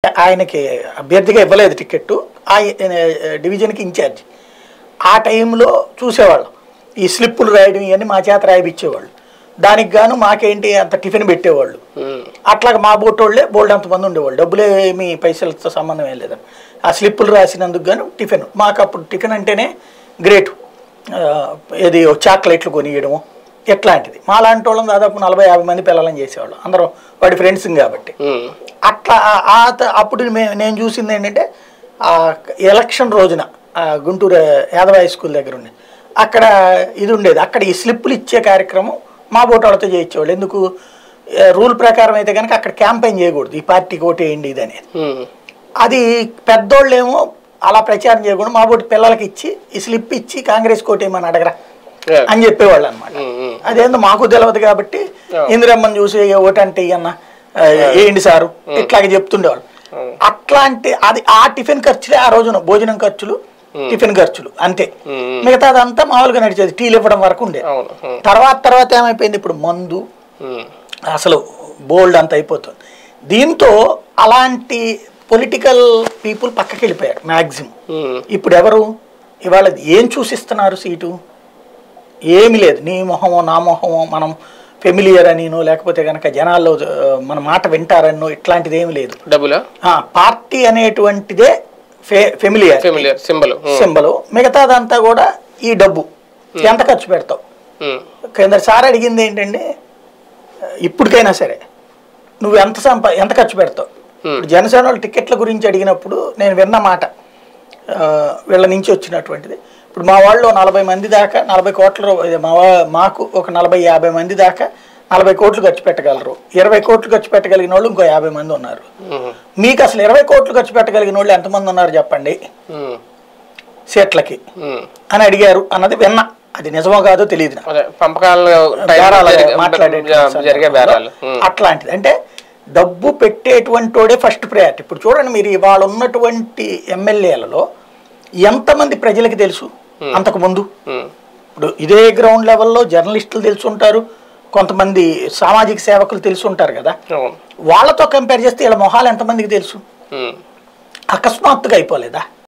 ఆయనకి అభ్యర్థిగా ఇవ్వలేదు టికెట్ ఆ డివిజన్కి ఇన్ఛార్జ్ ఆ టైంలో చూసేవాళ్ళం ఈ స్లిప్పులు రాయడం ఇవన్నీ మా చేత రాయిపించేవాళ్ళు దానికి గాను మాకేంటి అంత టిఫిన్ పెట్టేవాళ్ళు ఉమ్. అట్లాగా మా బోటోళ్ళే బోల్డ్ అంతమంది ఉండేవాళ్ళు డబ్బులే ఏమి పైసలతో సంబంధం ఏం లేదని ఆ స్లిప్పులు రాసినందుకు గాను టిఫిన్ మాకు అప్పుడు టిఫిన్ అంటేనే గ్రేట్ ఇది చాక్లెట్లు కొనియడము ఎట్లాంటిది మా లాంటి వాళ్ళం దాదాపు నలభై యాభై మంది పిల్లలని చేసేవాళ్ళం అందరం వాడి ఫ్రెండ్స్ కాబట్టి ఉమ్. అట్లా ఆ- ఆ త- అప్పుడు మే- నేను చూసింది ఏంటంటే ఆ ఎలక్షన్ రోజున ఆ గుంటూరు యాదవ హై స్కూల్ దగ్గర ఉంది అక్కడ ఇది ఉండేది అక్కడ ఈ స్లిప్పులు ఇచ్చే కార్యక్రమం మా బోటాలతో చేయించేవాళ్ళు ఎందుకు ఏ, రూల్ ప్రకారం అయితే కనుక అక్కడ క్యాంపెయిన్ చేయకూడదు ఈ పార్టీకి ఓటేయండి ఇది అనేది ఉమ్. అది పెద్దోళ్ళేమో అలా ప్రచారం చేయకుండా మా బోటి పిల్లలకి ఇచ్చి ఈ స్లిప్ ఇచ్చి కాంగ్రెస్ కోటేయమని అడగరా Yeah. అని చెప్పేవాళ్ళు అనమాట ఉమ్. ఉమ్. అదేందో మాకు తెలియదు కాబట్టి Yeah. ఇందిరమ్మని చూసి ఓటంటే ఇయ్యన్న ఆ, ఏంటి సారు ఇట్లాగే చెప్తుండేవాళ్ళు Hmm. అట్లాంటి అది ఆ టిఫిన్ ఖర్చులే ఆ రోజున భోజనం ఖర్చులు టిఫిన్ ఖర్చులు అంతే ఉమ్. మిగతాదంతా మామూలుగా నడిచేది టీలు ఇవ్వడం వరకు ఉండే అవును ఉమ్. తర్వాత తర్వాత ఏమైపోయింది ఇప్పుడు మందు ఉమ్. అసలు బోల్డ్ అంత అయిపోతుంది దీంతో అలాంటి పొలిటికల్ పీపుల్ పక్కకి వెళ్ళిపోయారు మ్యాక్సిమం ఉమ్. ఇప్పుడు ఎవరు ఇవాళ ఏం చూసిస్తున్నారు సీటు ఏమి లేదు నీ మొహమో నా మొహమో మనం ఫెమిలియర్ అనినో లేకపోతే కనుక జనాల్లో ఆ, మన మాట వింటారనో ఇట్లాంటిది ఏమి లేదు డబ్బులా ఆ, పార్టీ అనేటువంటిదే ఫె ఫెమిలియర్ ఫెమిలియర్ సింబల్ సింబల్ మిగతాదంతా కూడా ఈ డబ్బు ఎంత ఖర్చు పెడతావు కింద సార్ అడిగింది ఏంటంటే ఇప్పటికైనా సరే నువ్వు ఎంత సంపా ఎంత ఖర్చు పెడతావు ఇప్పుడు జనసేన వాళ్ళు టికెట్ల గురించి అడిగినప్పుడు నేను విన్న మాట ఆ, వీళ్ళ నుంచి వచ్చినటువంటిది ఇప్పుడు మా వాళ్ళు నలభై మంది దాకా నలభై కోట్ల రూ- ఇది మా వా- మాకు ఒక నలభై యాభై మంది దాకా నలభై కోట్లు ఖర్చు పెట్టగలరు ఇరవై కోట్లు ఖర్చు పెట్టగలిగిన వాళ్ళు ఇంకో యాభై మంది ఉన్నారు మీకు అసలు ఇరవై కోట్లు ఖర్చు పెట్టగలిగిన వాళ్ళు ఎంతమంది ఉన్నారు చెప్పండి సీట్లకి అని అడిగారు అన్నది విన్నా అది నిజమో కాదో తెలియదు నాకు. అదే పంపకాలు టైంలో బేరాలు జరిగే- మాట్లాడే జరిగే బేరాలు ఉమ్. అట్లాంటిది అంటే డబ్బు పెట్టేటువంటి వాడే ఫస్ట్ ప్రయారిటీ ఇప్పుడు చూడండి మీరు ఇవాళ ఉన్నటువంటి ఎమ్మెల్యేలలో ఎంతమంది ప్రజలకి తెలుసు అంతకు ముందు ఉమ్. ఇప్పుడు ఇదే గ్రౌండ్ లెవెల్లో జర్నలిస్టులు తెలుసుంటారు కొంతమంది సామాజిక సేవకులు తెలుసుంటారు కదా అవును వాళ్ళతో కంపేర్ చేస్తే వీళ్ళ మొహాలు ఎంతమందికి తెలుసు ఉమ్. అకస్మాత్తుగా అయిపోలేదా